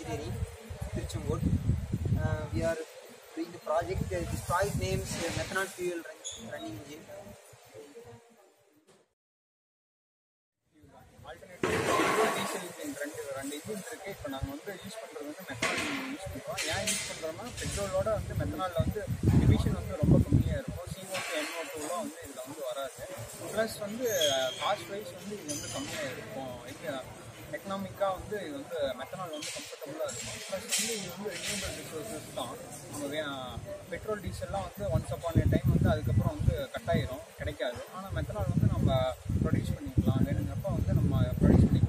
Engineering, Tiruchengood. Uh, we are doing the project. Uh, this project name is uh, methanol fuel run, running engine. Alternative diesel engine ரெண்டு ரெண்டு engine இருக்கு இப்போ நாங்கள் வந்து use பண்ணுறது வந்து மெத்தனால் யூஸ் பண்ணுறோம் ஏன் யூஸ் பண்ணுறோம்னா பெட்ரோலோட வந்து மெத்தனாலில் வந்து எமிஷன் வந்து ரொம்ப கம்மியாக இருக்கும் CO2 டூ என்ஓ டூலாம் வந்து இதில் வந்து வராது ப்ளஸ் வந்து காஸ்ட் வைஸ் வந்து இது வந்து கம்மியாக இருக்கும் இது எக்கனாமிக்காக வந்து இது வந்து மெத்தனால் வந்து கம்ஃபர்டபுளாக இருக்கும் ப்ளஸ் வந்து இது வந்து ரினியூபிள் ரிசோர்ஸஸ் தான் நம்ம பெட்ரோல் டீசல்லாம் வந்து ஒன்ஸ் அப்பான் ஏ டைம் வந்து அதுக்கப்புறம் வந்து கட் ஆயிரும் கிடைக்காது ஆனால் மெத்தனால் வந்து நம்ம ப்ரொடியூஸ் பண்ணிக்கலாம் வேணுங்கிறப்ப வந்து நம்ம ப்ரொடியூஸ் பண்ணிக்கலாம்